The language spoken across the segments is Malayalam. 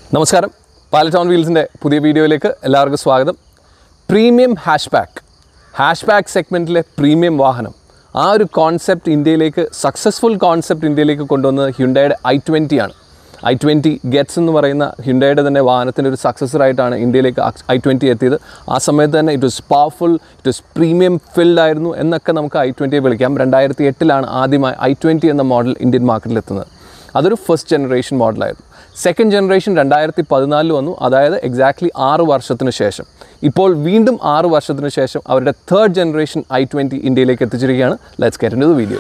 നമസ്കാരം പാലറ്റോൺ വീൽസിൻ്റെ പുതിയ വീഡിയോയിലേക്ക് എല്ലാവർക്കും സ്വാഗതം premium hatchback hatchback സെഗ്മെൻറ്റിലെ പ്രീമിയം വാഹനം ആ ഒരു കോൺസെപ്റ്റ് ഇന്ത്യയിലേക്ക് സക്സസ്ഫുൾ കോൺസെപ്റ്റ് ഇന്ത്യയിലേക്ക് കൊണ്ടുവന്നത് ഹ്യുണ്ടയുടെ ഐ ട്വൻറ്റി ആണ് ഐ ട്വൻറ്റി ഗെറ്റ്സ് എന്ന് പറയുന്ന ഹ്യുണ്ടയുടെ തന്നെ വാഹനത്തിൻ്റെ ഒരു സക്സസർ ആയിട്ടാണ് ഇന്ത്യയിലേക്ക് ഐ ട്വൻറ്റി എത്തിയത് ആ സമയത്ത് തന്നെ it was powerful it was premium ഫിൽഡ് ആയിരുന്നു എന്നൊക്കെ നമുക്ക് ഐ ട്വൻറ്റിയെ വിളിക്കാം രണ്ടായിരത്തി എട്ടിലാണ് ആദ്യമായി ഐ ട്വൻറ്റി എന്ന മോഡൽ ഇന്ത്യൻ മാർക്കറ്റിൽ എത്തുന്നത് അതൊരു ഫസ്റ്റ് ജനറേഷൻ മോഡലായിരുന്നു സെക്കൻഡ് ജനറേഷൻ രണ്ടായിരത്തി പതിനാലിൽ വന്നു അതായത് എക്സാക്ട്ലി ആറ് വർഷത്തിന് ശേഷം ഇപ്പോൾ വീണ്ടും ആറ് വർഷത്തിന് ശേഷം അവരുടെ തേർഡ് ജനറേഷൻ ഐ ട്വൻറ്റി ഇന്ത്യയിലേക്ക് എത്തിച്ചിരിക്കുകയാണ് let's get into video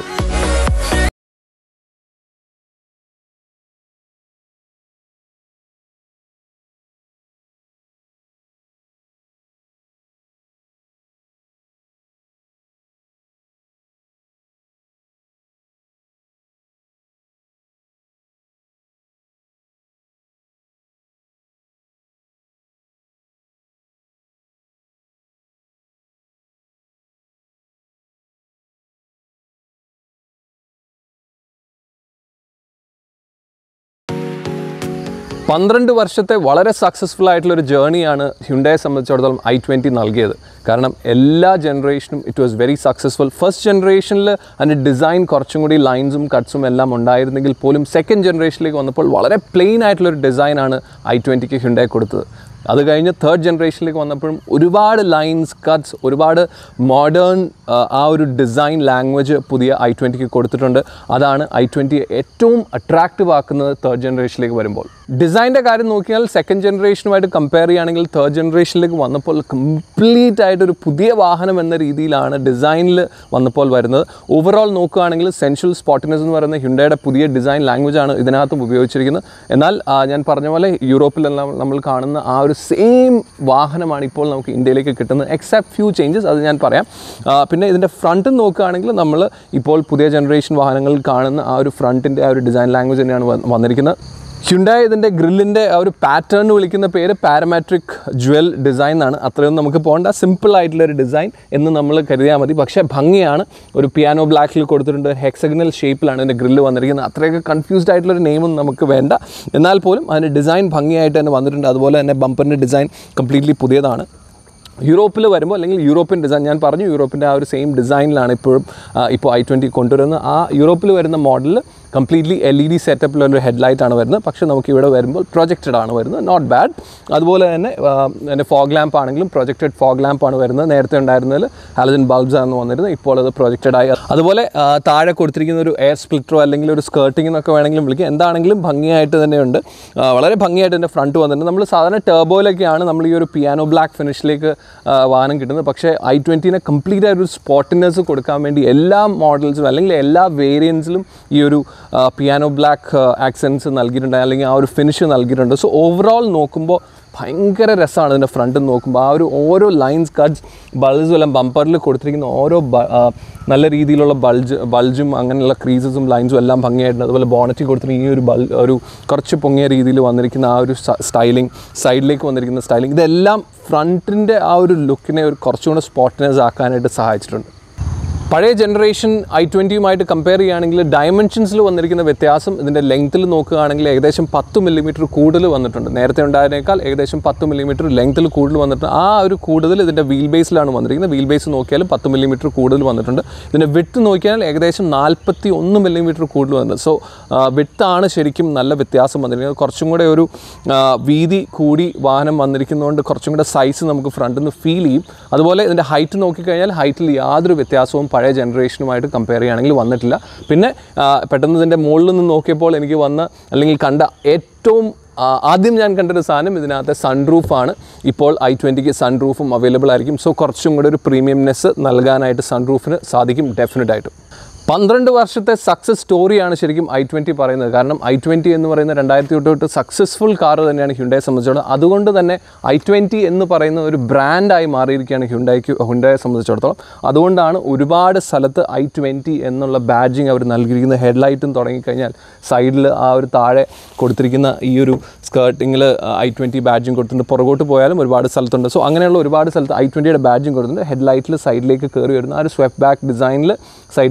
പന്ത്രണ്ട് വർഷത്തെ വളരെ സക്സസ്ഫുൾ ആയിട്ടുള്ള ഒരു ജേർണിയാണ് ഹ്യുണ്ടയെ സംബന്ധിച്ചിടത്തോളം ഐ ട്വൻറ്റി നൽകിയത് കാരണം എല്ലാ ജനറേഷനും it was very successful first ജനറേഷനിൽ അതിൻ്റെ ഡിസൈൻ കുറച്ചും കൂടി ലൈൻസും കട്ട്സും എല്ലാം ഉണ്ടായിരുന്നെങ്കിൽ പോലും സെക്കൻഡ് ജനറേഷനിലേക്ക് വന്നപ്പോൾ വളരെ പ്ലെയിൻ ആയിട്ടുള്ളൊരു ഡിസൈനാണ് ഐ ട്വൻറ്റിക്ക് ഹ്യുണ്ടയെ കൊടുത്തത് അത് കഴിഞ്ഞ് തേർഡ് ജനറേഷനിലേക്ക് വന്നപ്പോഴും ഒരുപാട് ലൈൻസ് കട്ട്സ് ഒരുപാട് മോഡേൺ ആ ഒരു ഡിസൈൻ ലാംഗ്വേജ് പുതിയ ഐ ട്വൻറ്റിക്ക് കൊടുത്തിട്ടുണ്ട് അതാണ് ഐ ട്വൻറ്റി ഏറ്റവും അട്രാക്റ്റീവ് ആക്കുന്നത് തേർഡ് ജനറേഷനിലേക്ക് വരുമ്പോൾ ഡിസൈൻ്റെ കാര്യം നോക്കിയാൽ സെക്കൻഡ് ജനറേഷനുമായിട്ട് കമ്പയർ ചെയ്യുകയാണെങ്കിൽ തേർഡ് ജനറേഷനിലേക്ക് വന്നപ്പോൾ കംപ്ലീറ്റ് ആയിട്ടൊരു പുതിയ വാഹനം എന്ന രീതിയിലാണ് ഡിസൈനിൽ വന്നപ്പോൾ വരുന്നത് ഓവറോൾ നോക്കുകയാണെങ്കിൽ സെൻഷ്യൽ സ്പോട്ടിനെസ് എന്ന് പറയുന്ന ഹ്യുണ്ടയുടെ പുതിയ ഡിസൈൻ ലാംഗ്വേജ് ആണ് ഇതിനകത്തും ഉപയോഗിച്ചിരിക്കുന്നത് എന്നാൽ ആ, ഞാൻ പറഞ്ഞ പോലെ യൂറോപ്പിലെല്ലാം നമ്മൾ കാണുന്ന ആ ഒരു സെയിം വാഹനമാണ് ഇപ്പോൾ നമുക്ക് ഇന്ത്യയിലേക്ക് കിട്ടുന്നത് എക്സെപ്റ്റ് ഫ്യൂ ചേഞ്ചസ് അത് ഞാൻ പറയാം ആ, പിന്നെ ഇതിൻ്റെ ഫ്രണ്ട് നോക്കുകയാണെങ്കിൽ നമ്മൾ ഇപ്പോൾ പുതിയ ജനറേഷൻ വാഹനങ്ങളിൽ കാണുന്ന ആ ഒരു ഫ്രണ്ടിൻ്റെ ആ ഒരു ഡിസൈൻ ലാംഗ്വേജ് തന്നെയാണ് വന്ന് വന്നിരിക്കുന്നത് ഹ്യുണ്ടായി ഇതിൻ്റെ ഗ്രില്ലിൻ്റെ ആ ഒരു പാറ്റേൺ വിളിക്കുന്ന പേര് പാരമാട്രിക് ജ്വൽ ഡിസൈൻ എന്നാണ് അത്രയൊന്നും നമുക്ക് പോകേണ്ട സിമ്പിൾ ആയിട്ടുള്ള ഒരു ഡിസൈൻ എന്ന് നമ്മൾ കരുതിയാൽ മതി പക്ഷേ ഭംഗിയാണ് ഒരു പിയാനോ ബ്ലാക്കിൽ കൊടുത്തിട്ടുണ്ട് ഹെക്സഗണൽ ഷേപ്പിലാണ് ഇതിൻ്റെ ഗ്രില്ല് വന്നിരിക്കുന്നത് അത്രയൊക്കെ കൺഫ്യൂസ്ഡ് ആയിട്ടുള്ളൊരു നെയിമൊന്നും നമുക്ക് വേണ്ട എന്നാൽ പോലും അതിൻ്റെ ഡിസൈൻ ഭംഗിയായിട്ട് തന്നെ വന്നിട്ടുണ്ട് അതുപോലെ തന്നെ ബമ്പറിൻ്റെ ഡിസൈൻ കംപ്ലീറ്റ്ലി പുതിയതാണ് യൂറോപ്പിൽ വരുമ്പോൾ അല്ലെങ്കിൽ യൂറോപ്യൻ ഡിസൈൻ ഞാൻ പറഞ്ഞു യൂറോപ്പിൻ്റെ ആ ഒരു സെയിം ഡിസൈനിലാണ് ഇപ്പോഴും ആ, ഇപ്പോൾ ഐ ട്വൻറ്റി കൊണ്ടുവരുന്നത് ആ യൂറോപ്പിൽ വരുന്ന model completely L E D സെറ്റപ്പിലുള്ള ഹെഡ്ലൈറ്റ് ആണ് വരുന്നത് പക്ഷേ നമുക്ക് ഇവിടെ വരുമ്പോൾ പ്രൊജക്റ്റഡ് ആണ് വരുന്നത് നോട്ട് ബാഡ് അതുപോലെ തന്നെ ആ, എൻ്റെ ഫോഗ് ലാമ്പ് ആണെങ്കിലും പ്രൊജക്റ്റഡ് ഫോഗ് ലാമ്പ് ആണ് വരുന്നത് നേരത്തെ ഉണ്ടായിരുന്നതിൽ ഹാലജൻ ബൾബ്സ് ആണ് വന്നിരുന്നത് ഇപ്പോൾ അത് പ്രൊജക്റ്റഡ് ആയി അതുപോലെ ആ, താഴെ കൊടുത്തിരിക്കുന്ന ഒരു എയർ സ്പ്ലിറ്ററോ അല്ലെങ്കിൽ ഒരു സ്കേർട്ടിംഗ് എന്നൊക്കെ വേണമെങ്കിലും വിളിക്കാം എന്താണെങ്കിലും ഭംഗിയായിട്ട് തന്നെയുണ്ട് ആ, വളരെ ഭംഗിയായിട്ട് എൻ്റെ ഫ്രണ്ട് വന്നിട്ടുണ്ട് നമ്മൾ സാധാരണ ടേബോയിലൊക്കെയാണ് നമ്മൾ ഈ ഒരു പിയാനോ ബ്ലാക്ക് ഫിനിഷിലേക്ക് വാഹനം കിട്ടുന്നത് പക്ഷേ ഐ ട്വൻറ്റീനെ കംപ്ലീറ്റ് ആയിട്ട് ഒരു സ്പോട്ടിനെസ് കൊടുക്കാൻ വേണ്ടി എല്ലാ മോഡൽസിലും അല്ലെങ്കിൽ എല്ലാ വേരിയൻസിലും ഈ ഒരു പിയാനോ ബ്ലാക്ക് ആക്സെൻസ് നൽകിയിട്ടുണ്ട് അല്ലെങ്കിൽ ആ ഒരു ഫിനിഷ് നൽകിയിട്ടുണ്ട് സോ ഓവറോൾ നോക്കുമ്പോൾ ഭയങ്കര രസമാണ് ഇതിൻ്റെ ഫ്രണ്ട് നോക്കുമ്പോൾ ആ ഒരു ഓരോ ലൈൻസ് കട്ട്സ് ബൾസ് എല്ലാം ബമ്പറിൽ കൊടുത്തിരിക്കുന്ന ഓരോ ബ- ആ, നല്ല രീതിയിലുള്ള ബൾജ് ബൾജും അങ്ങനെയുള്ള ക്രീസസും ലൈൻസും എല്ലാം ഭംഗിയായിട്ടുണ്ട് അതുപോലെ ബോണറ്റിൽ കൊടുത്തിരിക്കുന്ന ഈ ഒരു ബൾ ഒരു കുറച്ച് പൊങ്ങിയ രീതിയിൽ വന്നിരിക്കുന്ന ആ ഒരു സ്റ്റൈലിംഗ് സൈഡിലേക്ക് വന്നിരിക്കുന്ന സ്റ്റൈലിംഗ് ഇതെല്ലാം ഫ്രണ്ടിൻ്റെ ആ ഒരു ലുക്കിനെ ഒരു കുറച്ചുകൂടെ സ്പോട്ടിനെസ് ആക്കാനായിട്ട് സഹായിച്ചിട്ടുണ്ട് പഴയ ജനറേഷൻ ഐ ട്വൻറ്റിയുമായിട്ട് കമ്പയർ ചെയ്യുകയാണെങ്കിൽ ഡയമെൻഷൻസിൽ വന്നിരിക്കുന്ന വ്യത്യാസം ഇതിൻ്റെ ലെങ്ത്തിൽ നോക്കുകയാണെങ്കിൽ ഏകദേശം പത്ത് മില്ലിമീറ്റർ കൂടുതൽ വന്നിട്ടുണ്ട് നേരത്തെ ഉണ്ടായതിനേക്കാൾ ഏകദേശം പത്ത് മില്ലിമീറ്റർ ലെങ്ത്തിൽ കൂടുതൽ വന്നിട്ടുണ്ട് ആ ഒരു കൂടുതൽ ഇതിൻ്റെ വീൽ ബേസിലാണ് വന്നിരിക്കുന്നത് വീൽ ബേസ് നോക്കിയാലും പത്ത് മില്ലിമീറ്റർ കൂടുതൽ വന്നിട്ടുണ്ട് ഇതിൻ്റെ വിട്ട് നോക്കിയാൽ ഏകദേശം നാൽപ്പത്തി ഒന്ന് മില്ലിമീറ്റർ കൂടുതൽ വന്നിട്ടുണ്ട് സോ വിട്ടാണ് ശരിക്കും നല്ല വ്യത്യാസം വന്നിരിക്കുന്നത് കുറച്ചും കൂടെ ഒരു ആ, വീതി കൂടി വാഹനം വന്നിരിക്കുന്നതുകൊണ്ട് കുറച്ചും കൂടെ സൈസ് നമുക്ക് ഫ്രണ്ടിൽ നിന്ന് ഫീൽ ചെയ്യും അതുപോലെ ഇതിൻ്റെ ഹൈറ്റ് നോക്കിക്കഴിഞ്ഞാൽ ഹൈറ്റിൽ യാതൊരു വ്യത്യാസവും പഴയ ജനറേഷനുമായിട്ട് കമ്പയർ ചെയ്യുകയാണെങ്കിൽ വന്നിട്ടില്ല പിന്നെ ആ, പെട്ടെന്ന് ഇതിൻ്റെ മുകളിൽ നിന്ന് നോക്കിയപ്പോൾ എനിക്ക് വന്ന അല്ലെങ്കിൽ കണ്ട ഏറ്റവും ആ, ആദ്യം ഞാൻ കണ്ടൊരു സാധനം ഇതിനകത്തെ സൺറൂഫാണ് ഇപ്പോൾ ഐ ട്വൻറ്റിക്ക് സൺറൂഫും അവൈലബിൾ ആയിരിക്കും സോ കുറച്ചും കൂടെ ഒരു പ്രീമിയംനെസ് നൽകാനായിട്ട് സൺറൂഫിന് സാധിക്കും ഡെഫിനറ്റ് ആയിട്ടും പന്ത്രണ്ട് വർഷത്തെ സക്സസ് സ്റ്റോറിയാണ് ശരിക്കും ഐ ട്വൻറ്റി പറയുന്നത് കാരണം ഐ ട്വൻറ്റി എന്ന് പറയുന്ന രണ്ടായിരത്തി തൊട്ട് തൊട്ട് സക്സസ്ഫുൾ കാർ തന്നെയാണ് ഹ്യുണ്ടയെ സംബന്ധിച്ചിടത്തോളം അതുകൊണ്ട് തന്നെ ഐ ട്വൻറ്റി എന്ന് പറയുന്ന ഒരു ബ്രാൻഡായി മാറിയിരിക്കുകയാണ് ഹ്യുണ്ടായിക്ക് ഹ്യുണ്ടയെ സംബന്ധിച്ചിടത്തോളം അതുകൊണ്ടാണ് ഒരുപാട് സ്ഥലത്ത് ഐ ട്വൻറ്റി എന്നുള്ള ബാഡ്ജിങ് അവർ നൽകിയിരിക്കുന്ന ഹെഡ്ലൈറ്റും തുടങ്ങിക്കഴിഞ്ഞാൽ സൈഡിൽ ആ ഒരു താഴെ കൊടുത്തിരിക്കുന്ന ഈ ഒരു സ്കേർട്ടിങ്ങിൽ ഐ ട്വൻറ്റി ബാഡ്ജിങ് കൊടുത്തിട്ടുണ്ട് പുറകോട്ട് പോയാലും ഒരുപാട് സ്ഥലത്തുണ്ട് സോ അങ്ങനെയുള്ള ഒരുപാട് സ്ഥലത്ത് ഐ ട്വൻറ്റിയുടെ ബാഡ്ജിങ് കൊടുത്തിട്ടുണ്ട് ഹെഡ്ലൈറ്റിൽ സൈഡിലേക്ക് കയറി വരുന്ന ആ ഒരു സ്വെപ്പ് ബാക്ക് ഡിസൈനിൽ സൈഡിലോട്ട് കയറി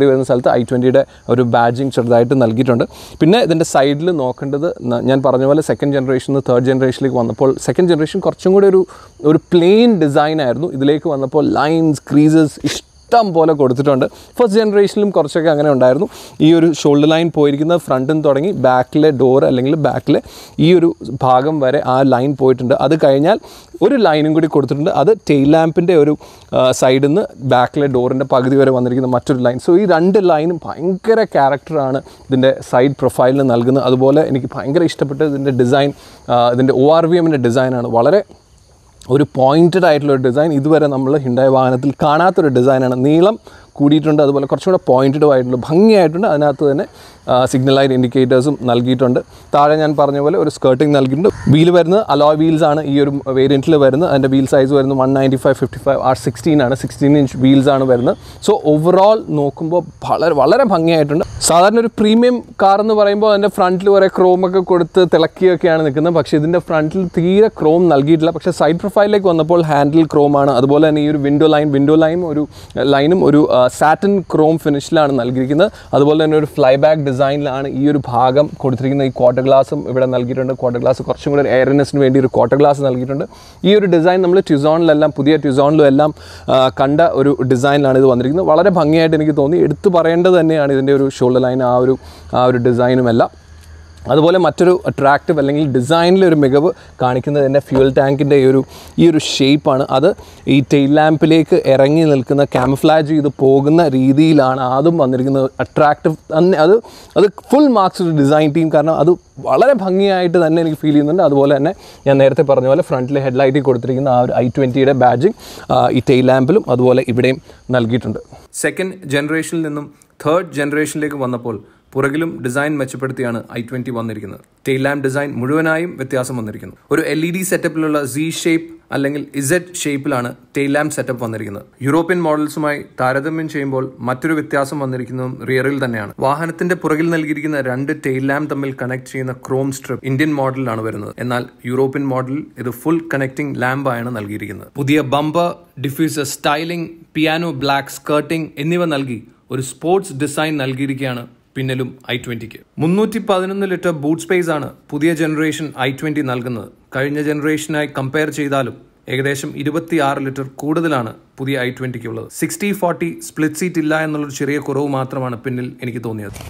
വരുന്ന സ്ഥലത്ത് ഐ ട്വൻറ്റിയുടെ ഒരു ബാഡ്ജിങ് ചെറുതായിട്ട് നൽകിയിട്ടുണ്ട് പിന്നെ ഇതിൻ്റെ സൈഡിൽ നോക്കേണ്ടത് ന- ഞാൻ പറഞ്ഞ പോലെ സെക്കൻഡ് ജനറേഷൻ നിന്ന് തേർഡ് ജനറേഷനിലേക്ക് വന്നപ്പോൾ സെക്കൻഡ് ജനറേഷൻ കുറച്ചും കൂടി ഒരു ഒരു പ്ലെയിൻ ഡിസൈൻ ആയിരുന്നു ഇതിലേക്ക് വന്നപ്പോൾ ലൈൻസ് ക്രീസസ് ഇഷ്ടം പോലെ കൊടുത്തിട്ടുണ്ട് ഫസ്റ്റ് ജനറേഷനിലും കുറച്ചൊക്കെ അങ്ങനെ ഉണ്ടായിരുന്നു ഈ ഒരു ഷോൾഡർ ലൈൻ പോയിരിക്കുന്നത് ഫ്രണ്ടിൽ നിന്ന് തുടങ്ങി ബാക്കിലെ ഡോർ അല്ലെങ്കിൽ ബാക്കിലെ ഈ ഒരു ഭാഗം വരെ ആ ലൈൻ പോയിട്ടുണ്ട് അത് കഴിഞ്ഞാൽ ഒരു ലൈനും കൂടി കൊടുത്തിട്ടുണ്ട് അത് ടെയിൽ ലാമ്പിൻ്റെ ഒരു സൈഡിൽ നിന്ന് ബാക്കിലെ ഡോറിൻ്റെ പകുതി വരെ വന്നിരിക്കുന്ന മറ്റൊരു ലൈൻ സോ ഈ രണ്ട് ലൈനും ഭയങ്കര ക്യാരക്ടറാണ് ഇതിൻ്റെ സൈഡ് പ്രൊഫൈലിന് നൽകുന്നത് അതുപോലെ എനിക്ക് ഭയങ്കര ഇഷ്ടപ്പെട്ട ഇതിൻ്റെ ഡിസൈൻ ഇതിൻ്റെ ഒ ആർ വി എമ്മിൻ്റെ ഡിസൈനാണ് വളരെ ഒരു പോയിൻറ്റഡ് ആയിട്ടുള്ള ഒരു ഡിസൈൻ ഇതുവരെ നമ്മൾ ഹിണ്ടായ വാഹനത്തിൽ കാണാത്തൊരു ഡിസൈനാണ് നീളം കൂടിയിട്ടുണ്ട് അതുപോലെ കുറച്ചും കൂടെ പോയിൻറ്റഡ് ആയിട്ടുള്ള ഭംഗിയായിട്ടുണ്ട് അതിനകത്ത് തന്നെ സിഗ്നൽ ലൈറ്റ് ഇൻഡിക്കേറ്റേഴ്സും നൽകിയിട്ടുണ്ട് താഴെ ഞാൻ പറഞ്ഞ പോലെ ഒരു സ്കേർട്ടിംഗ് നൽകിയിട്ടുണ്ട് വീൽ വരുന്നത് അലോയ് വീൽസ് ആണ് ഈ ഒരു വേരിയൻറ്റിൽ വരുന്നത് അതിൻ്റെ വീൽ സൈസ് വരുന്നത് one ninety five fifty five R sixteen ആണ് സിക്സ്റ്റീൻ ഇഞ്ച് വീൽസ് ആണ് വരുന്നത് സോ ഓവറോൾ നോക്കുമ്പോൾ വളരെ വളരെ ഭംഗിയായിട്ടുണ്ട് സാധാരണ ഒരു പ്രീമിയം കാർ എന്ന് പറയുമ്പോൾ അതിൻ്റെ ഫ്രണ്ടിൽ കുറേ ക്രോമൊക്കെ കൊടുത്ത് തിളക്കിയൊക്കെയാണ് നിൽക്കുന്നത് പക്ഷേ ഇതിൻ്റെ ഫ്രണ്ടിൽ തീരെ ക്രോം നൽകിയിട്ടില്ല പക്ഷേ സൈഡ് പ്രൊഫൈലിലേക്ക് വന്നപ്പോൾ ഹാൻഡിൽ ക്രോം ആണ് അതുപോലെ തന്നെ ഈ ഒരു വിൻഡോ ലൈൻ വിൻഡോ ലൈനും ഒരു ലൈനും ഒരു സാറ്റൻ ക്രോം ഫിനിഷിലാണ് നൽകിയിരിക്കുന്നത് അതുപോലെ തന്നെ ഒരു ഫ്ലൈ ബാക്ക് ഡിസൈനിലാണ് ഈ ഒരു ഭാഗം കൊടുത്തിരിക്കുന്നത് ഈ ക്വാർട്ടർ ഗ്ലാസും ഇവിടെ നൽകിയിട്ടുണ്ട് ക്വാർട്ടർ ഗ്ലാസ് കുറച്ചും കൂടെ ഒരു എയർനെസ്സിന് വേണ്ടി ഒരു ക്വാർട്ടർ ഗ്ലാസ് നൽകിയിട്ടുണ്ട് ഈ ഒരു ഡിസൈൻ നമ്മൾ ട്യൂസോണിലെല്ലാം പുതിയ ട്യൂസോണിലും എല്ലാം ആ, കണ്ട ഒരു ഡിസൈനിലാണ് ഇത് വന്നിരിക്കുന്നത് വളരെ ഭംഗിയായിട്ട് എനിക്ക് തോന്നി എടുത്തു പറയേണ്ടത് തന്നെയാണ് ഇതിൻ്റെ ഒരു ഷോൾഡർ ലൈൻ ആ ഒരു ആ ഒരു ഡിസൈനും എല്ലാം അതുപോലെ മറ്റൊരു അട്രാക്റ്റീവ് അല്ലെങ്കിൽ ഡിസൈനിലെ ഒരു മികവ് കാണിക്കുന്നത് എൻ്റെ ഫ്യൂൽ ടാങ്കിൻ്റെ ഈ ഒരു ഈ ഒരു ഷേപ്പാണ് അത് ഈ ടെയിൽ ലാമ്പിലേക്ക് ഇറങ്ങി നിൽക്കുന്ന ക്യാമഫ്ലാജ് ചെയ്ത് പോകുന്ന രീതിയിലാണ് അതും വന്നിരിക്കുന്നത് അട്രാക്റ്റീവ് അത് അത് ഫുൾ മാർക്സ് ഒരു ഡിസൈൻ ടീം കാരണം അത് വളരെ ഭംഗിയായിട്ട് തന്നെ എനിക്ക് ഫീൽ ചെയ്യുന്നുണ്ട് അതുപോലെ തന്നെ ഞാൻ നേരത്തെ പറഞ്ഞ പോലെ ഫ്രണ്ടിൽ ഹെഡ്ലൈറ്റിൽ കൊടുത്തിരിക്കുന്ന ആ ഒരു ഐ ട്വൻറ്റിയുടെ ബാഡ്ജിങ് ഈ ടെയിൽ ലാമ്പിലും അതുപോലെ ഇവിടെയും നൽകിയിട്ടുണ്ട് സെക്കൻഡ് ജനറേഷനിൽ നിന്നും തേർഡ് ജനറേഷനിലേക്ക് വന്നപ്പോൾ പുറകിലും ഡിസൈൻ മെച്ചപ്പെടുത്തിയാണ് ഐ ട്വന്റി വന്നിരിക്കുന്നത് ടെയിൽ ലാമ്പ് ഡിസൈൻ മുഴുവനായും വ്യത്യാസം വന്നിരിക്കുന്നു ഒരു എൽ ഇ ഡി സെറ്റപ്പിലുള്ള സി ഷേപ്പ് അല്ലെങ്കിൽ ഇസഡ് ഷേപ്പിലാണ് ടെയിൽ ലാമ്പ് സെറ്റപ്പ് വന്നിരിക്കുന്നത് യൂറോപ്യൻ മോഡൽസുമായി താരതമ്യം ചെയ്യുമ്പോൾ മറ്റൊരു വ്യത്യാസം വന്നിരിക്കുന്നതും റിയറിൽ തന്നെയാണ് വാഹനത്തിന്റെ പുറകിൽ നൽകിയിരിക്കുന്ന രണ്ട് ടെയിൽ ലാമ്പ് തമ്മിൽ കണക്ട് ചെയ്യുന്ന ക്രോം സ്ട്രിപ്പ് ഇന്ത്യൻ മോഡലിലാണ് വരുന്നത് എന്നാൽ യൂറോപ്യൻ മോഡലിൽ ഇത് ഫുൾ കണക്ടിംഗ് ലാമ്പായാണ് നൽകിയിരിക്കുന്നത് പുതിയ bumper diffuser styling piano black skirting എന്നിവ നൽകി ഒരു സ്പോർട്സ് ഡിസൈൻ നൽകിയിരിക്കുകയാണ് പിന്നിലും ഐ ട്വന്റിക്ക് മുന്നൂറ്റി പതിനൊന്ന് ലിറ്റർ ബൂട്ട് സ്പേസ് ആണ് പുതിയ ജനറേഷൻ ഐ ട്വന്റി നൽകുന്നത് കഴിഞ്ഞ ജനറേഷനായി കമ്പയർ ചെയ്താലും ഏകദേശം ഇരുപത്തിയാറ് ലിറ്റർ കൂടുതലാണ് പുതിയ ഐ ട്വന്റിക്ക് ഉള്ളത് സിക്സ്റ്റി ഫോർട്ടി സ്പ്ലിറ്റ് സീറ്റ് ഇല്ല എന്നുള്ളൊരു ചെറിയ കുറവ് മാത്രമാണ് പിന്നിൽ എനിക്ക് തോന്നിയത്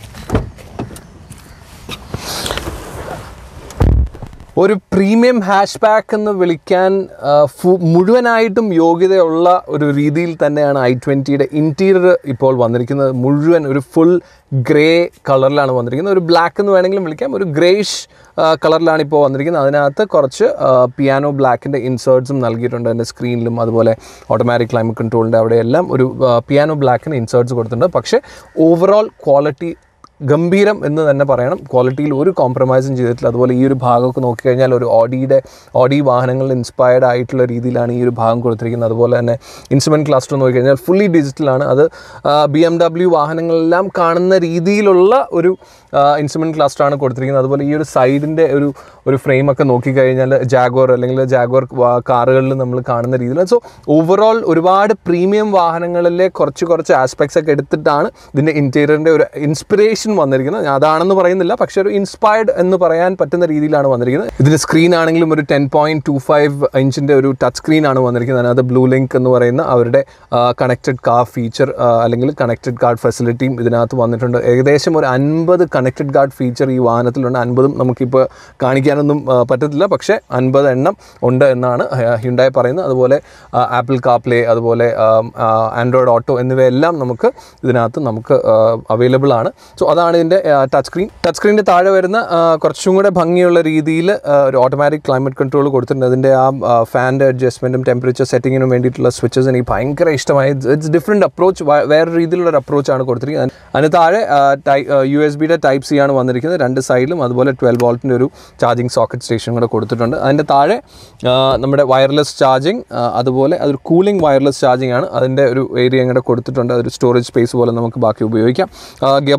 ഒരു പ്രീമിയം ഹാഷ് ബാക്ക് എന്ന് വിളിക്കാൻ ആ, ഫു- മുഴുവനായിട്ടും യോഗ്യതയുള്ള ഒരു രീതിയിൽ തന്നെയാണ് ഐ ട്വൻറ്റിയുടെ ഇൻറ്റീരിയർ ഇപ്പോൾ വന്നിരിക്കുന്നത് മുഴുവൻ ഒരു ഫുൾ ഗ്രേ കളറിലാണ് വന്നിരിക്കുന്നത് ഒരു ബ്ലാക്ക് എന്ന് വേണമെങ്കിലും വിളിക്കാം ഒരു ഗ്രേഷ് കളറിലാണ് ഇപ്പോൾ വന്നിരിക്കുന്നത് അതിനകത്ത് കുറച്ച് പിയാനോ ബ്ലാക്കിൻ്റെ ഇൻസേർട്സും നൽകിയിട്ടുണ്ട് എൻ്റെ സ്ക്രീനിലും അതുപോലെ ഓട്ടോമാറ്റിക് ക്ലൈമറ്റ് കൺട്രോളിൻ്റെ അവിടെയെല്ലാം ഒരു പിയാനോ ബ്ലാക്കിന് ഇൻസേർട്സ് കൊടുത്തിട്ടുണ്ട് പക്ഷേ ഓവറോൾ ക്വാളിറ്റി ഗംഭീരം എന്ന് തന്നെ പറയണം ക്വാളിറ്റിയിൽ ഒരു കോംപ്രമൈസും ചെയ്തിട്ടില്ല അതുപോലെ ഈ ഒരു ഭാഗമൊക്കെ നോക്കിക്കഴിഞ്ഞാൽ ഒരു ഓഡിയുടെ ഓഡി വാഹനങ്ങളിൽ ഇൻസ്പയർഡ് ആയിട്ടുള്ള രീതിയിലാണ് ഈ ഒരു ഭാഗം കൊടുത്തിരിക്കുന്നത് അതുപോലെ തന്നെ ഇൻസ്ട്രുമെൻറ്റ് ക്ലസ്റ്റർ നോക്കിക്കഴിഞ്ഞാൽ ഫുള്ളി ഡിജിറ്റലാണ് അത് ബി എം ഡബ്ല്യു വാഹനങ്ങളെല്ലാം കാണുന്ന രീതിയിലുള്ള ഒരു ഇൻസ്ട്രുമെൻറ്റ് ക്ലസ്റ്ററാണ് കൊടുത്തിരിക്കുന്നത് അതുപോലെ ഈ ഒരു സൈഡിൻ്റെ ഒരു ഒരു ഫ്രെയിമൊക്കെ നോക്കിക്കഴിഞ്ഞാൽ ജാഗോർ അല്ലെങ്കിൽ ജാഗോർ കാറുകളിൽ നമ്മൾ കാണുന്ന രീതിയിൽ സോ ഓവറോൾ ഒരുപാട് പ്രീമിയം വാഹനങ്ങളിലെ കുറച്ച് കുറച്ച് ആസ്പെക്ട്സ് ഒക്കെ എടുത്തിട്ടാണ് ഇതിൻ്റെ ഇൻറ്റീരിയറിൻ്റെ ഒരു ഇൻസ്പിറേഷൻ വന്നിരിക്കുന്നത് ഞാൻ അതാണെന്ന് പറയുന്നില്ല പക്ഷേ ഒരു ഇൻസ്പയർഡ് എന്ന് പറയാൻ പറ്റുന്ന രീതിയിലാണ് വന്നിരിക്കുന്നത് ഇതിൻ്റെ സ്ക്രീൻ ആണെങ്കിലും ഒരു ടെൻ പോയിൻറ്റ് ടു ഫൈവ് ഇഞ്ചിൻ്റെ ഒരു ടച്ച് സ്ക്രീനാണ് വന്നിരിക്കുന്നത് അതിനകത്ത് ബ്ലൂ ലിങ്ക് എന്ന് പറയുന്ന അവരുടെ കണക്റ്റഡ് കാർ ഫീച്ചർ അല്ലെങ്കിൽ കണക്റ്റഡ് കാർഡ് ഫെസിലിറ്റിയും ഇതിനകത്ത് വന്നിട്ടുണ്ട് ഏകദേശം ഒരു അൻപത് കണക്റ്റഡ് കാർഡ് ഫീച്ചർ ഈ വാഹനത്തിലുണ്ട് അൻപതും നമുക്കിപ്പോൾ കാണിക്കാനൊന്നും ആ, പറ്റത്തില്ല പക്ഷേ അൻപത് എണ്ണം ഉണ്ട് എന്നാണ് ഹ്യുണ്ടായി പറയുന്നത് അതുപോലെ ആപ്പിൾ കാപ്ലേ അതുപോലെ ആൻഡ്രോയിഡ് ഓട്ടോ എന്നിവയെല്ലാം നമുക്ക് ഇതിനകത്ത് നമുക്ക് അവൈലബിൾ ആണ് സോ അതാണ് ഇതിൻ്റെ ടച്ച് സ്ക്രീൻ ടച്ച് സ്ക്രീനിൻ്റെ താഴെ വരുന്ന ആ, കുറച്ചും കൂടെ ഭംഗിയുള്ള രീതിയിൽ ഒരു ഓട്ടോമാറ്റിക് ക്ലൈമറ്റ് കൺട്രോൾ കൊടുത്തിട്ടുണ്ട് അതിൻ്റെ ആ ഫാൻ്റെ അഡ്ജസ്റ്റ്മെൻറ്റും ടെമ്പറേച്ചർ സെറ്റിങ്ങിനും വേണ്ടിയിട്ടുള്ള സ്വിച്ചസ് എനിക്ക് ഭയങ്കര ഇഷ്ടമായി ഇറ്റ്സ് ഡിഫറെൻറ്റ് അപ്രോച്ച് വേറെ രീതിയിലുള്ള ഒരു അപ്രോച്ചാണ് കൊടുത്തിരിക്കുന്നത് അതിന് താഴെ യു എസ് ബിയുടെ ടൈപ്പ് സി ആണ് വന്നിരിക്കുന്നത് രണ്ട് സൈഡിലും അതുപോലെ ട്വൽവ് വോൾട്ടിൻ്റെ ഒരു ചാർജിങ് സോക്കറ്റ് സ്റ്റേഷൻ കൂടെ കൊടുത്തിട്ടുണ്ട് അതിൻ്റെ താഴെ ആ, നമ്മുടെ വയർലെസ് ചാർജിങ് അതുപോലെ അതൊരു കൂളിംഗ് വയർലെസ് ചാർജിങ് ആണ് അതിൻ്റെ ഒരു ഏരിയ കൂടെ കൊടുത്തിട്ടുണ്ട് അതൊരു സ്റ്റോറേജ് സ്പേസ് പോലെ നമുക്ക് ബാക്കി ഉപയോഗിക്കാം ഗിയർ ബോക്സ് സെറ്റപ്പ്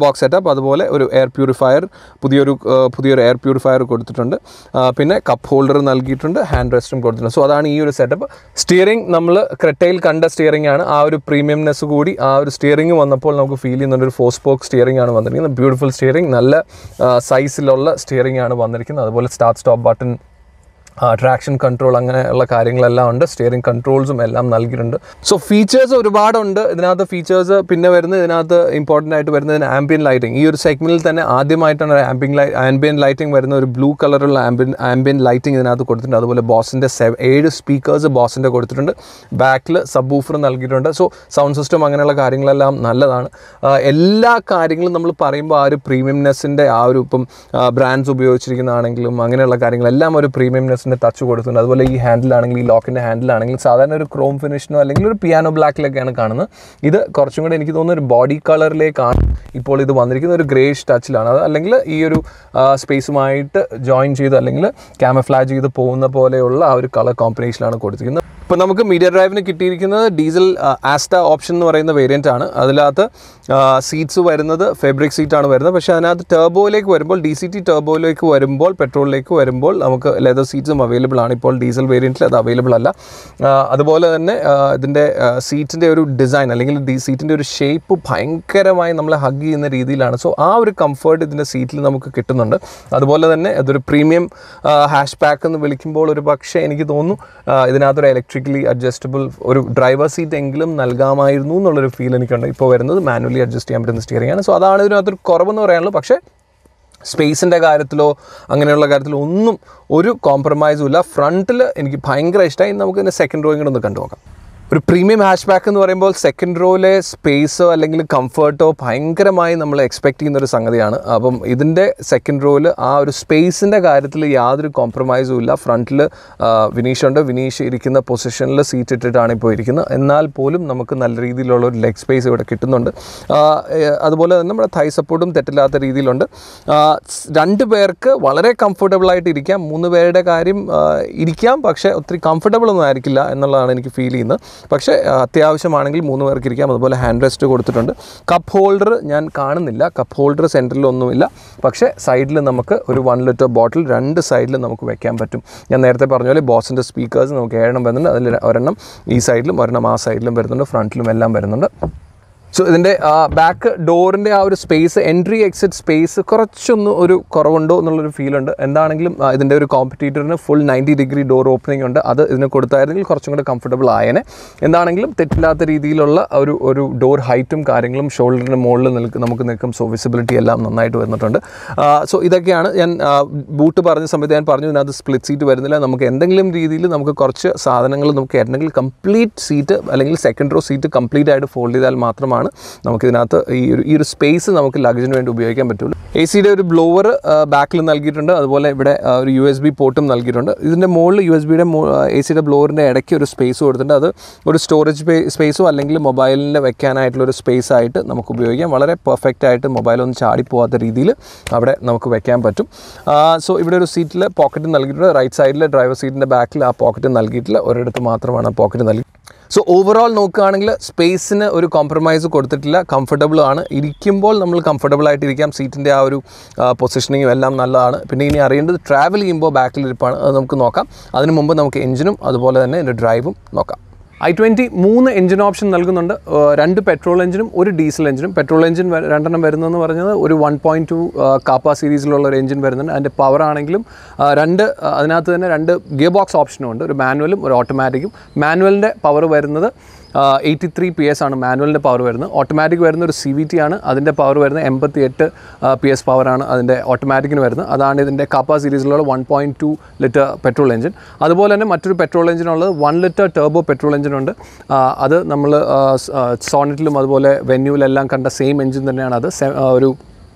സെറ്റപ്പ് അതുപോലെ ഒരു എയർ പ്യൂരിഫയർ പുതിയൊരു ആ, പുതിയൊരു എയർ പ്യൂരിഫയർ കൊടുത്തിട്ടുണ്ട് ആ, പിന്നെ കപ്പ് ഹോൾഡർ നൽകിയിട്ടുണ്ട് ഹാൻഡ് റെസ്റ്റും കൊടുത്തിട്ടുണ്ട് സോ അതാണ് ഈ ഒരു സെറ്റപ്പ് സ്റ്റിയറിംഗ് നമ്മൾ ക്രെറ്റയിൽ കണ്ട സ്റ്റിയറിംഗ് ആണ് ആ ഒരു പ്രീമിയംനെസ് കൂടി ആ ഒരു സ്റ്റിയറിംഗ് വന്നപ്പോൾ നമുക്ക് ഫീൽ ചെയ്യുന്നുണ്ട് ഒരു ഫോർ സ്പോക്ക് സ്റ്റിയറിംഗ് ആണ് വന്നിരിക്കുന്നത് ബ്യൂട്ടിഫുൾ സ്റ്റിയറിംഗ് നല്ല സൈസിലുള്ള സ്റ്റിയറിംഗ് ആണ് വന്നിരിക്കുന്നത് അതുപോലെ start stop button traction control അങ്ങനെയുള്ള കാര്യങ്ങളെല്ലാം ഉണ്ട് സ്റ്റിയറിംഗ് കൺട്രോൾസും എല്ലാം നൽകിയിട്ടുണ്ട് സോ ഫീച്ചേഴ്സ് ഒരുപാടുണ്ട് ഇതിനകത്ത് ഫീച്ചേഴ്സ് പിന്നെ വരുന്നത് ഇതിനകത്ത് ഇമ്പോർട്ടൻ്റ് ആയിട്ട് വരുന്നത് ആംബിയൻ ലൈറ്റിംഗ് ഈ ഒരു സെഗ്മെന്റിൽ തന്നെ ആദ്യമായിട്ടാണ് ആംബിയൻ ലൈ ആംബിയൻ ലൈറ്റിംഗ് വരുന്ന ഒരു ബ്ലൂ കളറുള്ള ആംബിയൻ ആംബിയൻ ലൈറ്റിംഗ് ഇതിനകത്ത് കൊടുത്തിട്ടുണ്ട് അതുപോലെ ബോസിൻ്റെ സെവ ഏഴ് സ്പീക്കേഴ്സ് ബോസിൻ്റെ കൊടുത്തിട്ടുണ്ട് ബാക്കിൽ സബ് ഊഫർ നൽകിയിട്ടുണ്ട് സോ സൗണ്ട് സിസ്റ്റം അങ്ങനെയുള്ള കാര്യങ്ങളെല്ലാം നല്ലതാണ് ആ, എല്ലാ കാര്യങ്ങളും നമ്മൾ പറയുമ്പോൾ ആ ഒരു പ്രീമിയംനെസ്സിൻ്റെ ആ ഒരു ഇപ്പം ബ്രാൻഡ്സ് ഉപയോഗിച്ചിരിക്കുന്നതാണെങ്കിലും അങ്ങനെയുള്ള കാര്യങ്ങളെല്ലാം ഒരു പ്രീമിയംനെസ്സിൻ്റെ ടച്ച് കൊടുത്തിട്ടുണ്ട് അതുപോലെ ഈ ഹാൻഡിലാണെങ്കിൽ ഈ ലോക്കിൻ്റെ ഹാൻഡിലാണെങ്കിൽ സാധാരണ ഒരു ക്രോം ഫിനിഷിനോ അല്ലെങ്കിൽ ഒരു പിയാനോ ബ്ലാക്കിലൊക്കെയാണ് കാണുന്നത് ഇത് കുറച്ചും കൂടെ എനിക്ക് തോന്നുന്നു ഒരു ബോഡി കളറിലേക്കാണ് ഇപ്പോൾ ഇത് വന്നിരിക്കുന്നത് ഒരു ഗ്രേഷ് ടച്ചിലാണ് അത് അല്ലെങ്കിൽ ഈ ഒരു സ്പേസുമായിട്ട് ജോയിൻ ചെയ്ത് അല്ലെങ്കിൽ ക്യാമഫ്ലാജ് ചെയ്ത് പോകുന്ന പോലെയുള്ള ആ ഒരു കളർ കോമ്പിനേഷനാണ് കൊടുത്തിരിക്കുന്നത് ഇപ്പോൾ നമുക്ക് മീഡിയ ഡ്രൈവിന് കിട്ടിയിരിക്കുന്നത് ഡീസൽ ആസ്റ്റ ഓപ്ഷൻ എന്ന് പറയുന്ന വേരിയൻ്റ് ആണ് അതിനകത്ത് സീറ്റ്സ് വരുന്നത് ഫെബ്രിക് സീറ്റാണ് വരുന്നത് പക്ഷേ അതിനകത്ത് ടർബോയിലേക്ക് വരുമ്പോൾ ഡി സി ടി ടർബോയിലേക്ക് വരുമ്പോൾ പെട്രോളിലേക്ക് വരുമ്പോൾ നമുക്ക് ലെതർ സീറ്റ്സും അവൈലബിൾ ആണ് ഇപ്പോൾ ഡീസൽ വേരിയൻറ്റിൽ അത് അവൈലബിൾ അല്ല ആ, അതുപോലെ തന്നെ ആ, ഇതിൻ്റെ സീറ്റിൻ്റെ ഒരു ഡിസൈൻ അല്ലെങ്കിൽ ഡി സീറ്റിൻ്റെ ഒരു ഷേപ്പ് ഭയങ്കരമായി നമ്മളെ ഹഗ് ചെയ്യുന്ന രീതിയിലാണ് സോ ആ ഒരു കംഫർട്ട് ഇതിൻ്റെ സീറ്റിൽ നമുക്ക് കിട്ടുന്നുണ്ട് അതുപോലെ തന്നെ അതൊരു പ്രീമിയം ഹാഷ് പാക്ക് എന്ന് വിളിക്കുമ്പോൾ ഒരു പക്ഷേ എനിക്ക് തോന്നുന്നു ആ, ഇതിനകത്തൊരു ഇലക്ട്രിക്കലി അഡ്ജസ്റ്റബിൾ ഒരു ഡ്രൈവർ സീറ്റ് എങ്കിലും നൽകാമായിരുന്നു എന്നുള്ളൊരു ഫീൽ എനിക്കുണ്ട് ഇപ്പോൾ വരുന്നത് മാനുവലി അഡ്ജസ്റ്റ് ചെയ്യാൻ പറ്റുന്ന സ്റ്റിയറിംഗ് ആണ് സോ അതാണ് ഇതിനകത്തൊരു കുറവെന്ന് പറയാനുള്ളൂ പക്ഷേ സ്പേസിൻ്റെ കാര്യത്തിലോ അങ്ങനെയുള്ള കാര്യത്തിലോ ഒന്നും ഒരു കോംപ്രമൈസും ഇല്ല ഫ്രണ്ടിൽ എനിക്ക് ഭയങ്കര ഇഷ്ടമായി നമുക്ക് ഇതിൻ്റെ സെക്കൻഡ് റോയും കൂടെ ഒന്ന് കണ്ടു നോക്കാം ഒരു പ്രീമിയം ഹാഷ് ബാക്ക് എന്ന് പറയുമ്പോൾ സെക്കൻഡ് റോയിലെ സ്പേസോ അല്ലെങ്കിൽ കംഫർട്ടോ ഭയങ്കരമായി നമ്മൾ എക്സ്പെക്ട് ചെയ്യുന്ന ഒരു സംഗതിയാണ് അപ്പം ഇതിൻ്റെ സെക്കൻഡ് റോയിൽ ആ ഒരു സ്പേസിൻ്റെ കാര്യത്തിൽ യാതൊരു കോംപ്രമൈസും ഇല്ല ഫ്രണ്ടിൽ വിനീഷ് ഉണ്ട് വിനീഷ് ഇരിക്കുന്ന പൊസിഷനിൽ സീറ്റ് ഇട്ടിട്ടാണ് ഇപ്പോൾ ഇരിക്കുന്നത് എന്നാൽ പോലും നമുക്ക് നല്ല രീതിയിലുള്ള ഒരു ലെഗ് സ്പേസ് ഇവിടെ കിട്ടുന്നുണ്ട് ആ, ഏ, അതുപോലെ തന്നെ നമ്മുടെ തൈ സപ്പോർട്ടും തെറ്റില്ലാത്ത രീതിയിലുണ്ട് ആ, സ് രണ്ട് പേർക്ക് വളരെ കംഫർട്ടബിൾ ആയിട്ട് ഇരിക്കാം മൂന്ന് പേരുടെ കാര്യം ആ, ഇരിക്കാം പക്ഷേ ഒത്തിരി കംഫർട്ടബിൾ ഒന്നും ആയിരിക്കില്ല എന്നുള്ളതാണ് എനിക്ക് ഫീൽ ചെയ്യുന്നത് പക്ഷേ ആ, അത്യാവശ്യമാണെങ്കിൽ മൂന്ന് പേർക്ക് ഇരിക്കാം അതുപോലെ ഹാൻഡ് റെസ്റ്റ് കൊടുത്തിട്ടുണ്ട് കപ്പ് ഹോൾഡർ ഞാൻ കാണുന്നില്ല കപ്പ് ഹോൾഡർ സെൻറ്ററിലൊന്നുമില്ല പക്ഷേ സൈഡിൽ നമുക്ക് ഒരു വൺ ലിറ്റർ ബോട്ടിൽ രണ്ട് സൈഡിൽ നമുക്ക് വെക്കാൻ പറ്റും ഞാൻ നേരത്തെ പറഞ്ഞ പോലെ ബോസിൻ്റെ സ്പീക്കേഴ്സ് നമുക്ക് ഏഴെണ്ണം വരുന്നുണ്ട് അതിൽ ഒരെണ്ണം ഈ സൈഡിലും ഒരെണ്ണം ആ സൈഡിലും വരുന്നുണ്ട് ഫ്രണ്ടിലും എല്ലാം വരുന്നുണ്ട് സോ ഇതിൻ്റെ ബാക്ക് ഡോറിൻ്റെ ആ ഒരു സ്പേസ് എൻട്രി എക്സിറ്റ് സ്പേസ് കുറച്ചൊന്ന് ഒരു കുറവുണ്ടോ എന്നുള്ളൊരു ഫീൽ ഉണ്ട് എന്താണെങ്കിലും ആ, ഇതിൻ്റെ ഒരു കോമ്പറ്റീറ്ററിന് full ninety degree door opening ഉണ്ട് അത് ഇതിന് കൊടുത്തായിരുന്നെങ്കിൽ കുറച്ചും കൂടെ കംഫർട്ടബിൾ ആയേനെ എന്താണെങ്കിലും തെറ്റില്ലാത്ത രീതിയിലുള്ള ഒരു ഒരു ഡോർ ഹൈറ്റും കാര്യങ്ങളും ഷോൾഡറിന് മുകളിൽ നിൽക്ക് നമുക്ക് നിൽക്കും സോ വിസിബിലിറ്റി എല്ലാം നന്നായിട്ട് വന്നിട്ടുണ്ട് സോ ഇതൊക്കെയാണ് ഞാൻ ബൂട്ട് പറഞ്ഞ സമയത്ത് ഞാൻ പറഞ്ഞു ഇതിനകത്ത് സ്പ്ലിറ്റ് സീറ്റ് വരുന്നില്ല നമുക്ക് എന്തെങ്കിലും രീതിയിൽ നമുക്ക് കുറച്ച് സാധനങ്ങൾ നമുക്ക് ഏറണമെങ്കിൽ കംപ്ലീറ്റ് സീറ്റ് അല്ലെങ്കിൽ സെക്കൻഡ് റോ സീറ്റ് കംപ്ലീറ്റ് ആയിട്ട് ഫോൾഡ് ചെയ്താൽ മാത്രമാണ് നമുക്കിതിനകത്ത് ഈ ഒരു ഈ ഒരു സ്പേസ് നമുക്ക് ലഗേജിന് വേണ്ടി ഉപയോഗിക്കാൻ പറ്റുള്ളൂ എ സിയുടെ ഒരു ബ്ലോവർ ബാക്കിൽ നൽകിയിട്ടുണ്ട് അതുപോലെ ഇവിടെ ആ, ഒരു യു എസ് ബി പോർട്ടും നൽകിയിട്ടുണ്ട് ഇതിൻ്റെ മുകളിൽ യു എസ് ബിയുടെ എ സിയുടെ ബ്ലോവറിൻ്റെ ഇടയ്ക്ക് ഒരു സ്പേസ് കൊടുത്തിട്ടുണ്ട് അത് ഒരു സ്റ്റോറേജ് സ്പേസോ അല്ലെങ്കിൽ മൊബൈലിൽ വെക്കാനായിട്ടുള്ള ഒരു സ്പേസ് ആയിട്ട് നമുക്ക് ഉപയോഗിക്കാം വളരെ പെർഫെക്റ്റ് ആയിട്ട് മൊബൈലൊന്നും ചാടിപ്പോവാത്ത രീതിയിൽ അവിടെ നമുക്ക് വെക്കാൻ പറ്റും സോ ഇവിടെ ഒരു സീറ്റിൽ പോക്കറ്റ് നൽകിയിട്ടുണ്ട് റൈറ്റ് സൈഡിൽ ഡ്രൈവർ സീറ്റിൻ്റെ ബാക്കിൽ ആ പോക്കറ്റ് നൽകിയിട്ടില്ല ഒരിടത്ത് മാത്രമാണ് ആ പോക്കറ്റ് നൽകി സോ ഓവറോൾ നോക്കുകയാണെങ്കിൽ സ്പേസിന് ഒരു കോംപ്രമൈസ് കൊടുത്തിട്ടില്ല കംഫർട്ടബിൾ ആണ് ഇരിക്കുമ്പോൾ നമ്മൾ കംഫർട്ടബിൾ ആയിട്ട് ഇരിക്കാം സീറ്റിൻ്റെ ആ ഒരു പൊസിഷനിങ്ങും എല്ലാം നല്ലതാണ് പിന്നെ ഇനി അറിയേണ്ടത് ട്രാവൽ ചെയ്യുമ്പോൾ ബാക്കിലിരിപ്പാണ് അത് നമുക്ക് നോക്കാം അതിന് മുമ്പ് നമുക്ക് എഞ്ചിനും അതുപോലെ തന്നെ എൻ്റെ ഡ്രൈവും നോക്കാം ഐ ട്വൻറ്റി മൂന്ന് എഞ്ചിൻ ഓപ്ഷൻ നൽകുന്നുണ്ട് ഏഹ് രണ്ട് പെട്രോൾ എഞ്ചിനും ഒരു ഡീസൽ എഞ്ചിനും പെട്രോൾ എഞ്ചിൻ വ- രണ്ടെണ്ണം വരുന്നതെന്ന് പറഞ്ഞത് ഒരു വൺ പോയിൻറ്റ് ടു കാപ്പ സീരീസിലുള്ള ഒരു എഞ്ചിൻ വരുന്നുണ്ട് അതിൻ്റെ പവർ ആണെങ്കിലും ആ, രണ്ട് ആ, അതിനകത്ത് തന്നെ രണ്ട് ഗിയർ ബോക്സ് ഓപ്ഷനും ഉണ്ട് ഒരു മാനുവലും ഒരു ഓട്ടോമാറ്റിക്കും മാനുവലിൻ്റെ പവർ വരുന്നത് എയ്റ്റി ത്രീ പി എസ് ആണ് മാനുവലിൻ്റെ പവർ വരുന്നത് ഓട്ടോമാറ്റിക് വരുന്ന ഒരു സി വി ടി ആണ് അതിൻ്റെ പവർ വരുന്നത് എൺപത്തി എട്ട് പി എസ് പവറാണ് അതിൻ്റെ ഓട്ടോമാറ്റിക്കിന് വരുന്നത് അതാണ് ഇതിൻ്റെ കാപ്പ സീരീസിലുള്ള one point two litre petrol engine അതുപോലെ തന്നെ മറ്റൊരു പെട്രോൾ എഞ്ചിനുള്ളത് വൺ ലിറ്റർ ടർബോ പെട്രോൾ എഞ്ചിനുണ്ട് ആ, അത് നമ്മൾ സോണറ്റിലും അതുപോലെ വെന്യൂവിലെല്ലാം കണ്ട സെയിം എഞ്ചിൻ തന്നെയാണ് അത് സെ- ആ, ഒരു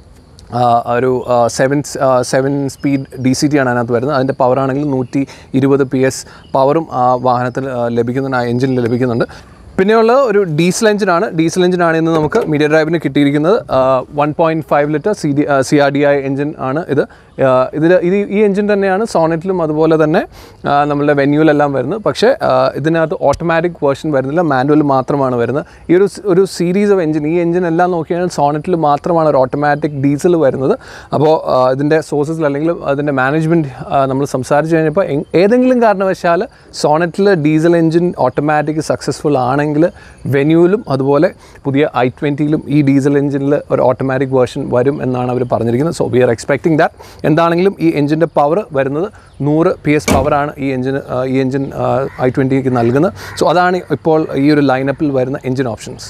ആ, ഒരു seven seven speed D C T ആണ് അതിനകത്ത് വരുന്നത് അതിൻ്റെ പവർ ആണെങ്കിൽ നൂറ്റി ഇരുപത് പി എസ് പവറും ആ വാഹനത്തിൽ ആ, ലഭിക്കുന്നുണ്ട് ആ എഞ്ചിനിൽ ലഭിക്കുന്നുണ്ട് പിന്നെയുള്ളത് ഒരു ഡീസൽ എഞ്ചിനാണ് ഡീസൽ എഞ്ചിനാണ് ഇന്ന് നമുക്ക് മീഡിയ ഡ്രൈവിന് കിട്ടിയിരിക്കുന്നത് one point five litre C D C R D I engine ആണ് ഇത് ഇതിൽ ഇത് ഈ എഞ്ചിൻ തന്നെയാണ് സോണറ്റിലും അതുപോലെ തന്നെ ആ, നമ്മളുടെ വെന്യൂലെല്ലാം വരുന്നത് പക്ഷേ ആ, ഇതിനകത്ത് ഓട്ടോമാറ്റിക് വേർഷൻ വരുന്നില്ല മാനുവൽ മാത്രമാണ് വരുന്നത് ഈ ഒരു സ്- ഒരു സീരീസ് ഓഫ് എഞ്ചിൻ ഈ എഞ്ചിൻ എല്ലാം നോക്കിയാൽ സോണറ്റിൽ മാത്രമാണ് ഒരു ഓട്ടോമാറ്റിക് ഡീസൽ വരുന്നത് അപ്പോൾ ഇതിൻ്റെ സോഴ്സസിൽ അല്ലെങ്കിൽ അതിൻ്റെ മാനേജ്മെൻറ്റ് നമ്മൾ സംസാരിച്ച് കഴിഞ്ഞപ്പോൾ എങ്- ഏതെങ്കിലും കാരണവശാൽ സോണറ്റിൽ ഡീസൽ എഞ്ചിൻ ഓട്ടോമാറ്റിക് സക്സസ്ഫുൾ ആണെങ്കിൽ വെന്യൂലും അതുപോലെ പുതിയ ഐ ട്വൻറ്റിയിലും ഈ ഡീസൽ എഞ്ചിനിൽ ഒരു ഓട്ടോമാറ്റിക് വേർഷൻ വരും എന്നാണ് അവർ പറഞ്ഞിരിക്കുന്നത് so we are expecting that എന്താണെങ്കിലും ഈ എഞ്ചിൻ്റെ പവർ വരുന്നത് നൂറ് പി എസ് പവറാണ് ഈ എഞ്ചിന് ഈ എഞ്ചിൻ ഐ ട്വൻറ്റിക്ക് നൽകുന്നത് സോ അതാണ് ഇപ്പോൾ ഈ ഒരു ലൈനപ്പിൽ വരുന്ന എഞ്ചിൻ ഓപ്ഷൻസ്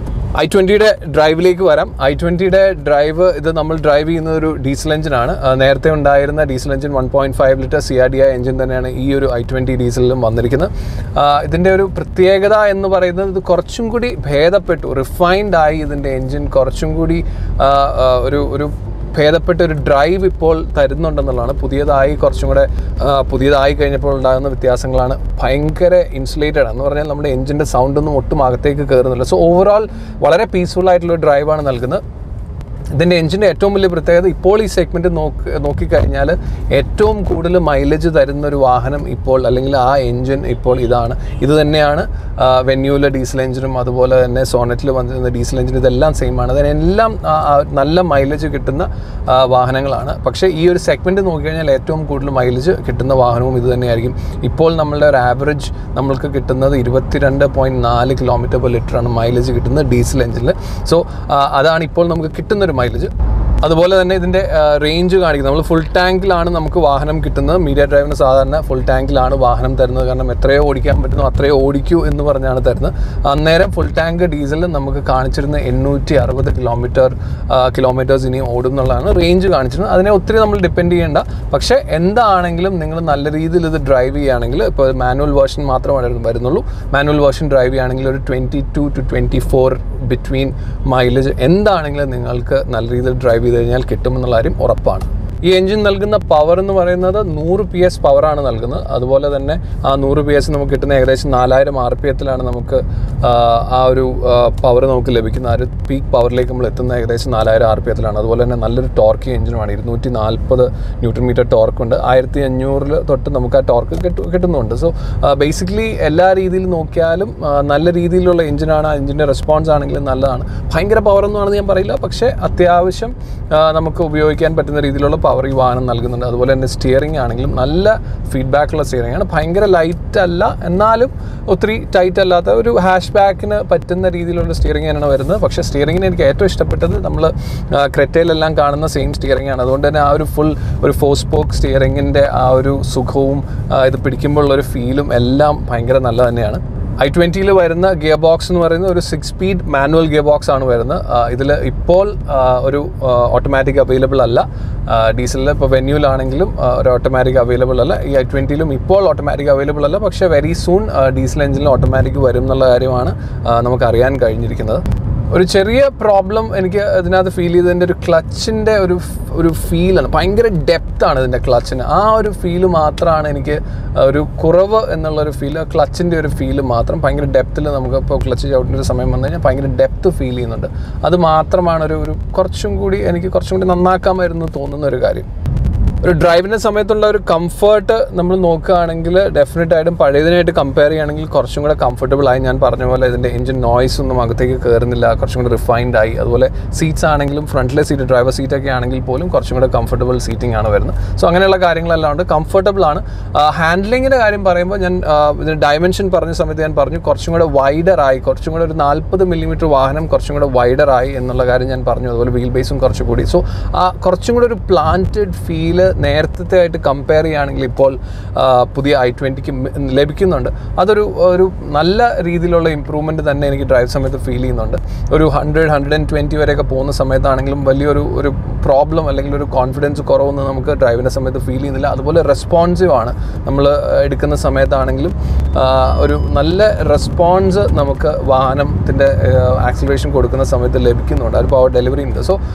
ഐ ട്വൻറ്റിയുടെ ഡ്രൈവിലേക്ക് വരാം ഐ ട്വൻറ്റിയുടെ ഡ്രൈവ് ഇത് നമ്മൾ ഡ്രൈവ് ചെയ്യുന്ന ഒരു ഡീസൽ എഞ്ചിനാണ് ആ, നേരത്തെ ഉണ്ടായിരുന്ന diesel engine one point five litre C R D I engine തന്നെയാണ് ഈ ഒരു ഐ ട്വൻറ്റി ഡീസലിലും വന്നിരിക്കുന്നത് ആ, ഇതിൻ്റെ ഒരു പ്രത്യേകത എന്ന് പറയുന്നത് ഇത് കുറച്ചും കൂടി ഭേദപ്പെട്ടു റിഫൈൻഡ് ആയി ഇതിൻ്റെ എഞ്ചിൻ കുറച്ചും കൂടി ആ, ആ, ഒരു ഒരു ഭേദപ്പെട്ട ഒരു ഡ്രൈവ് ഇപ്പോൾ തരുന്നുണ്ടെന്നുള്ളതാണ് പുതിയതായി കുറച്ചും കൂടെ ആ, പുതിയതായി കഴിഞ്ഞപ്പോൾ ഉണ്ടാകുന്ന വ്യത്യാസങ്ങളാണ് ഭയങ്കര ഇൻസുലേറ്റഡ് എന്ന് പറഞ്ഞാൽ നമ്മുടെ എഞ്ചിൻ്റെ സൗണ്ടൊന്നും ഒട്ടും അകത്തേക്ക് കയറുന്നില്ല സോ ഓവറോൾ വളരെ പീസ്ഫുൾ ആയിട്ടുള്ള ഒരു ഡ്രൈവാണ് നൽകുന്നത് ഇതിൻ്റെ എഞ്ചിൻ്റെ ഏറ്റവും വലിയ പ്രത്യേകത ഇപ്പോൾ ഈ സെഗ്മെൻറ്റ് നോക്കി നോക്കിക്കഴിഞ്ഞാൽ ഏറ്റവും കൂടുതൽ മൈലേജ് തരുന്ന ഒരു വാഹനം ഇപ്പോൾ അല്ലെങ്കിൽ ആ എഞ്ചിൻ ഇപ്പോൾ ഇതാണ് ഇത് തന്നെയാണ് വെന്യൂലെ ഡീസൽ എഞ്ചിനും അതുപോലെ തന്നെ സോണറ്റിൽ വന്നിരുന്ന ഡീസൽ എഞ്ചിൻ ഇതെല്ലാം സെയിം ആണ് അതിനെല്ലാം ആ, ആ, നല്ല മൈലേജ് കിട്ടുന്ന ആ, വാഹനങ്ങളാണ് പക്ഷേ ഈ ഒരു സെഗ്മെൻറ്റ് നോക്കിക്കഴിഞ്ഞാൽ ഏറ്റവും കൂടുതൽ മൈലേജ് കിട്ടുന്ന വാഹനവും ഇത് തന്നെയായിരിക്കും ഇപ്പോൾ നമ്മളുടെ ഒരു ആവറേജ് നമ്മൾക്ക് കിട്ടുന്നത് ഇരുപത്തിരണ്ട് പോയിൻറ്റ് നാല് കിലോമീറ്റർ പെർ ലിറ്ററാണ് മൈലേജ് കിട്ടുന്നത് ഡീസൽ എഞ്ചിനിൽ സോ അതാണ് ഇപ്പോൾ നമുക്ക് കിട്ടുന്ന ഒരു മൈലേജ് അതുപോലെ തന്നെ ഇതിൻ്റെ റേഞ്ച് കാണിക്കുന്നത് നമ്മൾ ഫുൾ ടാങ്കിലാണ് നമുക്ക് വാഹനം കിട്ടുന്നത് മീഡിയ ഡ്രൈവിന് സാധാരണ ഫുൾ ടാങ്കിലാണ് വാഹനം തരുന്നത് കാരണം എത്രയോ ഓടിക്കാൻ പറ്റുന്നു അത്രയോ ഓടിക്കൂ എന്ന് പറഞ്ഞാണ് തരുന്നത് അന്നേരം ഫുൾ ടാങ്ക് ഡീസലിൽ നമുക്ക് കാണിച്ചിരുന്ന എണ്ണൂറ്റി അറുപത് കിലോമീറ്റർ കിലോമീറ്റേഴ്സ് ഇനി ഓടും എന്നുള്ളതാണ് റേഞ്ച് കാണിച്ചിരുന്നത് അതിനെ ഒത്തിരി നമ്മൾ ഡിപ്പെൻഡ് ചെയ്യേണ്ട പക്ഷേ എന്താണെങ്കിലും നിങ്ങൾ നല്ല രീതിയിൽ ഇത് ഡ്രൈവ് ചെയ്യുകയാണെങ്കിൽ ഇപ്പോൾ മാനുവൽ വേർഷൻ മാത്രമേ വരുന്നുള്ളൂ മാനുവൽ വേർഷൻ ഡ്രൈവ് ചെയ്യുകയാണെങ്കിൽ ഒരു twenty two to twenty four between mileage എന്താണെങ്കിലും നിങ്ങൾക്ക് നല്ല രീതിയിൽ ഡ്രൈവ് ചെയ്ത് കഴിഞ്ഞാൽ കിട്ടുമെന്നുള്ള കാര്യം ഉറപ്പാണ് ഈ എഞ്ചിൻ നൽകുന്ന പവർ എന്ന് പറയുന്നത് നൂറ് പി എസ് പവറാണ് നൽകുന്നത് അതുപോലെ തന്നെ ആ നൂറ് പി എസ് നമുക്ക് കിട്ടുന്ന ഏകദേശം നാലായിരം ആർ പി എത്തിലാണ് നമുക്ക് ആ, ആ ഒരു പവർ നമുക്ക് ലഭിക്കുന്ന ആ ഒരു പീക്ക് പവറിലേക്ക് നമ്മൾ എത്തുന്ന ഏകദേശം നാലായിരം ആർ പി എത്തിലാണ് അതുപോലെ തന്നെ നല്ലൊരു ടോർക്ക് എഞ്ചിനുമാണ് ഇരുന്നൂറ്റി നാൽപ്പത് ന്യൂട്രൺ മീറ്റർ ടോർക്ക് ഉണ്ട് ആയിരത്തി അഞ്ഞൂറിൽ തൊട്ട് നമുക്ക് ആ ടോർക്ക് കിട്ടു കിട്ടുന്നുണ്ട് സോ ബേസിക്കലി എല്ലാ രീതിയിൽ നോക്കിയാലും ആ, നല്ല രീതിയിലുള്ള എഞ്ചിനാണ് ആ എഞ്ചിൻ്റെ റെസ്പോൺസ് ആണെങ്കിലും നല്ലതാണ് ഭയങ്കര പവർ ഒന്നും ആണെന്ന് ഞാൻ പറയില്ല പക്ഷേ അത്യാവശ്യം ആ, നമുക്ക് ഉപയോഗിക്കാൻ പറ്റുന്ന രീതിയിലുള്ള പവർ ഈ വാഹനം നൽകുന്നുണ്ട് അതുപോലെ തന്നെ സ്റ്റിയറിംഗ് ആണെങ്കിലും നല്ല ഫീഡ്ബാക്കുള്ള സ്റ്റിയറിംഗ് ആണ് ഭയങ്കര ലൈറ്റ് അല്ല എന്നാലും ഒത്തിരി ടൈറ്റ് അല്ലാത്ത ഒരു ഹാഷ് ബാക്കിന് പറ്റുന്ന രീതിയിലുള്ള സ്റ്റിയറിംഗ് ആണ് വരുന്നത് പക്ഷേ സ്റ്റിയറിംഗിന് എനിക്ക് ഏറ്റവും ഇഷ്ടപ്പെട്ടത് നമ്മൾ ക്രെറ്റയിലെല്ലാം കാണുന്ന സെയിം സ്റ്റിയറിംഗ് ആണ് അതുകൊണ്ട് തന്നെ ആ ഒരു ഫുൾ ഒരു ഫോർ സ്പോക്ക് സ്റ്റിയറിംഗിൻ്റെ ആ ഒരു സുഖവും ആ, ഇത് പിടിക്കുമ്പോഴുള്ള ഒരു ഫീലും എല്ലാം ഭയങ്കര നല്ല തന്നെയാണ് ഐ ട്വൻറ്റിയിൽ വരുന്ന ഗിയർ ബോക്സ് എന്ന് പറയുന്നത് ഒരു six speed manual gear box ആണ് വരുന്നത് ഇതിൽ ഇപ്പോൾ ആ, ഒരു ഓട്ടോമാറ്റിക് അവൈലബിൾ അല്ല ഡീസലിൽ ഇപ്പോൾ വെന്യൂലാണെങ്കിലും ഒരു ഓട്ടോമാറ്റിക് അവൈലബിൾ അല്ല ഈ ഐ ട്വൻറ്റിയിലും ഇപ്പോൾ ഓട്ടോമാറ്റിക് അവൈലബിൾ അല്ല പക്ഷേ വെരി സൂൺ ഡീസൽ എഞ്ചിനിൽ ഓട്ടോമാറ്റിക് വരും എന്നുള്ള കാര്യമാണ് ആ, നമുക്ക് അറിയാൻ കഴിഞ്ഞിരിക്കുന്നത് ഒരു ചെറിയ പ്രോബ്ലം എനിക്ക് ഇതിനകത്ത് ഫീൽ ചെയ്തതിൻ്റെ ഒരു ക്ലച്ചിൻ്റെ ഒരു ഫ്- ഒരു ഫീലാണ് ഭയങ്കര ഡെപ്ത് ആണ് ഇതിൻ്റെ ക്ലച്ചിന് ആ ഒരു ഫീല് മാത്രമാണ് എനിക്ക് ഒരു കുറവ് എന്നുള്ളൊരു ഫീൽ ക്ലച്ചിൻ്റെ ഒരു ഫീല് മാത്രം ഭയങ്കര ഡെപ്തിൽ നമുക്ക് ഇപ്പോൾ ക്ലച്ച് ചവിട്ടിൻ്റെ ഒരു സമയം വന്നു കഴിഞ്ഞാൽ ഭയങ്കര ഡെപ്ത് ഫീൽ ചെയ്യുന്നുണ്ട് അത് മാത്രമാണ് ഒരു ഒരു കുറച്ചും കൂടി എനിക്ക് കുറച്ചും കൂടി നന്നാക്കാമായിരുന്നു തോന്നുന്ന ഒരു കാര്യം ഒരു ഡ്രൈവിൻ്റെ സമയത്തുള്ള ഒരു കംഫർട്ട് നമ്മൾ നോക്കുകയാണെങ്കിൽ ഡെഫിനറ്റ് ആയിട്ടും പഴയതിനായിട്ട് കമ്പയർ ചെയ്യുകയാണെങ്കിൽ കുറച്ചും കൂടെ കംഫർട്ടബിൾ ആയി ഞാൻ പറഞ്ഞ പോലെ ഇതിൻ്റെ എഞ്ചിൻ നോയ്സ് ഒന്നും അകത്തേക്ക് കയറുന്നില്ല കുറച്ചും കൂടെ റിഫൈൻഡ് ആയി അതുപോലെ സീറ്റ്സ് ആണെങ്കിലും ഫ്രണ്ടിലെ സീറ്റ് ഡ്രൈവർ സീറ്റൊക്കെ ആണെങ്കിൽ പോലും കുറച്ചും കൂടെ കംഫർട്ടബിൾ സീറ്റിംഗ് ആണ് വരുന്നത് സോ അങ്ങനെയുള്ള കാര്യങ്ങളെല്ലാം ഉണ്ട് കംഫർട്ടബിൾ ആണ് ഹാൻഡ്ലിങ്ങിൻ്റെ കാര്യം പറയുമ്പോൾ ഞാൻ ആ, ഇതിന് ഡയമെൻഷൻ പറഞ്ഞ സമയത്ത് ഞാൻ പറഞ്ഞു കുറച്ചും കൂടെ വൈഡർ ആയി കുറച്ചും കൂടെ ഒരു നാൽപ്പത് മില്ലിമീറ്റർ വാഹനം കുറച്ചും കൂടെ വൈഡർ ആയി എന്നുള്ള കാര്യം ഞാൻ പറഞ്ഞു അതുപോലെ വീൽ ബേസും കുറച്ചുകൂടി സോ ആ കുറച്ചും കൂടെ ഒരു പ്ലാന്റഡ് ഫീല് നേരത്തെ ആയിട്ട് കമ്പയർ ചെയ്യുകയാണെങ്കിൽ ഇപ്പോൾ ആ, പുതിയ ഐ ട്വൻറ്റിക്ക് ലഭിക്കുന്നുണ്ട് അതൊരു ഒരു നല്ല രീതിയിലുള്ള ഇമ്പ്രൂവ്മെൻറ്റ് തന്നെ എനിക്ക് ഡ്രൈവ് സമയത്ത് ഫീൽ ചെയ്യുന്നുണ്ട് ഒരു ഹൺഡ്രഡ് ഹൺഡ്രഡ് ആൻഡ് ട്വൻറ്റി വരെയൊക്കെ പോകുന്ന സമയത്താണെങ്കിലും വലിയൊരു ഒരു പ്രോബ്ലം അല്ലെങ്കിൽ ഒരു കോൺഫിഡൻസ് കുറവൊന്നും നമുക്ക് ഡ്രൈവിൻ്റെ സമയത്ത് ഫീൽ ചെയ്യുന്നില്ല അതുപോലെ റെസ്പോൺസീവ് ആണ് നമ്മൾ എടുക്കുന്ന സമയത്താണെങ്കിലും ആ, ഒരു നല്ല റെസ്പോൺസ് നമുക്ക് വാഹനത്തിൻ്റെ ആക്സിലറേഷൻ കൊടുക്കുന്ന സമയത്ത് ലഭിക്കുന്നുണ്ട് ഒരു പവർ ഡെലിവറി ഉണ്ട് സോ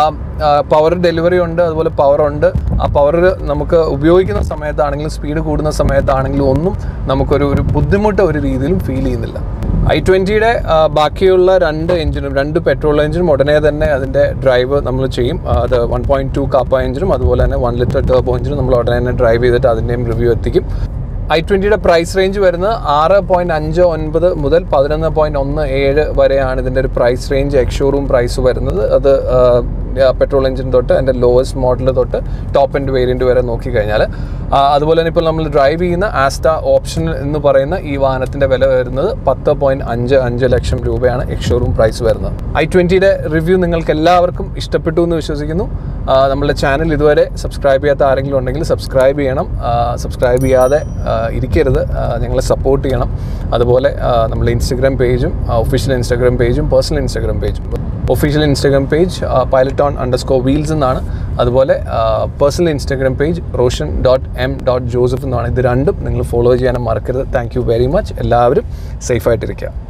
പവർ ഡെലിവറി ഉണ്ട് അതുപോലെ പവർ ഉണ്ട് ആ പവർ നമുക്ക് ഉപയോഗിക്കുന്ന സമയത്താണെങ്കിലും സ്പീഡ് കൂടുന്ന സമയത്താണെങ്കിലും ഒന്നും നമുക്കൊരു ഒരു ബുദ്ധിമുട്ട് ഒരു രീതിയിലും ഫീൽ ചെയ്യുന്നില്ല ഐ ട്വൻറ്റിയുടെ ബാക്കിയുള്ള രണ്ട് എഞ്ചിനും രണ്ട് പെട്രോൾ എഞ്ചിനും ഉടനെ തന്നെ അതിൻ്റെ ഡ്രൈവ് നമ്മൾ ചെയ്യും ആ, അത് വൺ പോയിൻറ്റ് ടു കാപ്പ എഞ്ചിനും അതുപോലെ തന്നെ വൺ ലിറ്റർ ടേബോ എഞ്ചിനും നമ്മൾ ഉടനെ തന്നെ ഡ്രൈവ് ചെയ്തിട്ട് അതിൻ്റെയും റിവ്യൂ എത്തിക്കും ഐ ട്വൻറ്റിയുടെ പ്രൈസ് റേഞ്ച് വരുന്നത് ആറ് പോയിൻറ്റ് അഞ്ച് ഒൻപത് മുതൽ പതിനൊന്ന് പോയിൻറ്റ് ഒന്ന് ഏഴ് വരെയാണ് ഇതിൻ്റെ ഒരു പ്രൈസ് റേഞ്ച് എക്സ്ഷോറൂം പ്രൈസ് വരുന്നത് അത് പെട്രോൾ എഞ്ചിൻ തൊട്ട് അതിൻ്റെ ലോവസ്റ്റ് മോഡൽ തൊട്ട് ടോപ്പ് എൻഡ് വേരിയൻറ്റ് വരെ നോക്കിക്കഴിഞ്ഞാൽ ആ, അതുപോലെ തന്നെ ഇപ്പോൾ നമ്മൾ ഡ്രൈവ് ചെയ്യുന്ന ആസ്റ്റ ഓപ്ഷൻ എന്ന് പറയുന്ന ഈ വാഹനത്തിൻ്റെ വില വരുന്നത് പത്ത് പോയിൻറ്റ് അഞ്ച് അഞ്ച് ലക്ഷം രൂപയാണ് എക്സ്ഷോറൂം പ്രൈസ് വരുന്നത് ഐ ട്വൻറ്റിയുടെ റിവ്യൂ നിങ്ങൾക്ക് എല്ലാവർക്കും ഇഷ്ടപ്പെട്ടു എന്ന് വിശ്വസിക്കുന്നു ആ, നമ്മളുടെ ചാനൽ ഇതുവരെ സബ്സ്ക്രൈബ് ചെയ്യാത്ത ആരെങ്കിലും ഉണ്ടെങ്കിൽ സബ്സ്ക്രൈബ് ചെയ്യണം സബ്സ്ക്രൈബ് ചെയ്യാതെ ആ, ഇരിക്കരുത് ആ, ഞങ്ങളെ സപ്പോർട്ട് ചെയ്യണം അതുപോലെ ആ, നമ്മുടെ ഇൻസ്റ്റഗ്രാം പേജും ഒഫീഷ്യൽ ഇൻസ്റ്റാഗ്രാം പേജും പേഴ്സണൽ ഇൻസ്റ്റാഗ്രാം പേജും official Instagram page pilot on underscore wheels എന്നാണ് അതുപോലെ personal Instagram page Roshan dot M dot Joseph എന്നാണ് ഇത് രണ്ടും നിങ്ങൾ ഫോളോ ചെയ്യാനും മറക്കരുത് താങ്ക് യു വെരി മച്ച് എല്ലാവരും സേഫായിട്ടിരിക്കുക